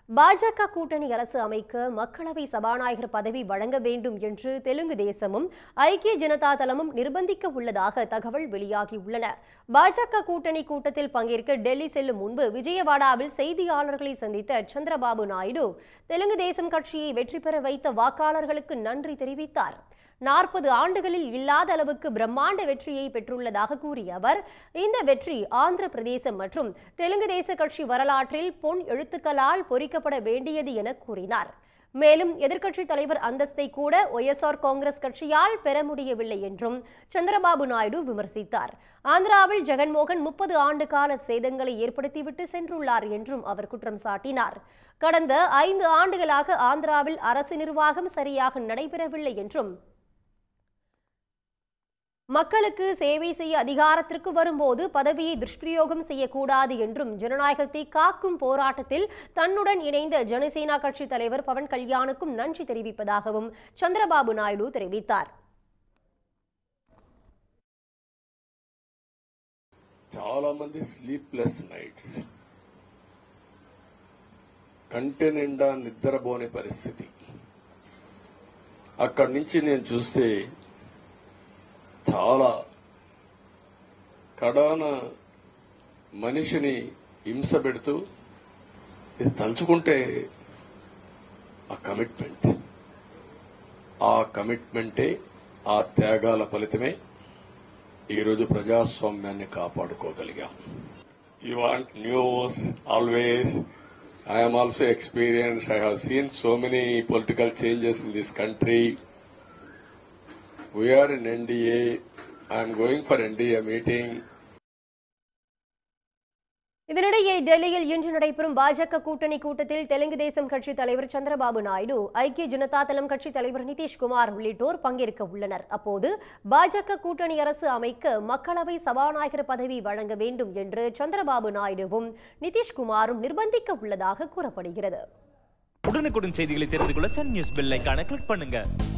பாஜக கூட்டணி அரசு அமைக்க மக்களவை சபாநாயகர் பதவி வழங்க வேண்டும் என்று தெலுங்கு தேசமும் ஐக்கிய ஜனதா தளமும் நிர்பந்திக்க உள்ளதாக தகவல் வெளியாகியுள்ளன பாஜக கூட்டணி கூட்டத்தில் பங்கேற்க டெல்லி செல்லும் முன்பு விஜயவாடாவில் செய்தியாளர்களை சந்தித்த சந்திரபாபு நாயுடு தெலுங்கு தேசம் கட்சியை வெற்றி பெற வைத்த வாக்காளர்களுக்கு நன்றி தெரிவித்தார் நாற்பது ஆண்டுகளில் இல்லாத அளவுக்கு பிரம்மாண்ட வெற்றியை பெற்றுள்ளதாக கூறிய அவர் இந்த வெற்றி ஆந்திர பிரதேசம் மற்றும் தெலுங்கு தேச கட்சி வரலாற்றில் பொன் எழுத்துக்களால் பொறிக்கப்பட வேண்டியது என கூறினார் மேலும் எதிர்க்கட்சித் தலைவர் அந்தஸ்தை கூட ஒய்எஸ்ஆர் காங்கிரஸ் கட்சியால் பெற முடியவில்லை என்றும் சந்திரபாபு நாயுடு விமர்சித்தார் ஆந்திராவில் ஜெகன்மோகன் முப்பது ஆண்டு கால சேதங்களை ஏற்படுத்திவிட்டு சென்றுள்ளார் என்றும் அவர் குற்றம் சாட்டினார் கடந்த ஐந்து ஆண்டுகளாக ஆந்திராவில் அரசு நிர்வாகம் சரியாக நடைபெறவில்லை என்றும் மக்களுக்கு சேவை செய்ய அதிகாரத்திற்கு வரும்போது பதவியை துஷ்பிரயோகம் செய்யக்கூடாது என்றும் ஜனநாயகத்தை காக்கும் போராட்டத்தில் தன்னுடன் இணைந்த ஜனசேனா கட்சி தலைவர் பவன் கல்யாணுக்கும் நன்றி தெரிவிப்பதாகவும் சந்திரபாபு நாயுடு தெரிவித்தார் చాలా మంది స్లీప్లెస్ నైట్స్ కంటి నిండా నిద్రపోని పరిస్థితి అక్కడి నుంచి నేను చూస్తే చాలా కడాన మనిషిని హింస పెడుతూ ఇది తలుచుకుంటే ఆ కమిట్మెంట్ ఆ కమిట్మెంటే ఆ త్యాగాల ఫలితమే ఈరోజు ప్రజాస్వామ్యాన్ని కాపాడుకోగలిగాం you want news always I'm also experience I have seen so many political changes in this country we're in NDA I'm going for NDA meeting இதனிடையே டெல்லியில் இன்று நடைபெறும் பாஜக கூட்டணி கூட்டத்தில் தெலுங்கு தேசம் கட்சி தலைவர் சந்திரபாபு நாயுடு ஐக்கிய ஜனதா தளம் கட்சி தலைவர் நிதிஷ்குமார் உள்ளிட்டோர் பங்கேற்க உள்ளனர் அப்போது பாஜக கூட்டணி அரசு அமைக்க மக்களவை சபாநாயகர் பதவி வழங்க வேண்டும் என்று சந்திரபாபு நாயுடுவும் நிதிஷ்குமாரும் நிர்பந்திக்க உள்ளதாக கூறப்படுகிறது உடனுக்குடன் செய்திகளை தெரிந்து கொள்ள சன் நியூஸ் பெல் ஐகானை கிளிக் பண்ணுங்க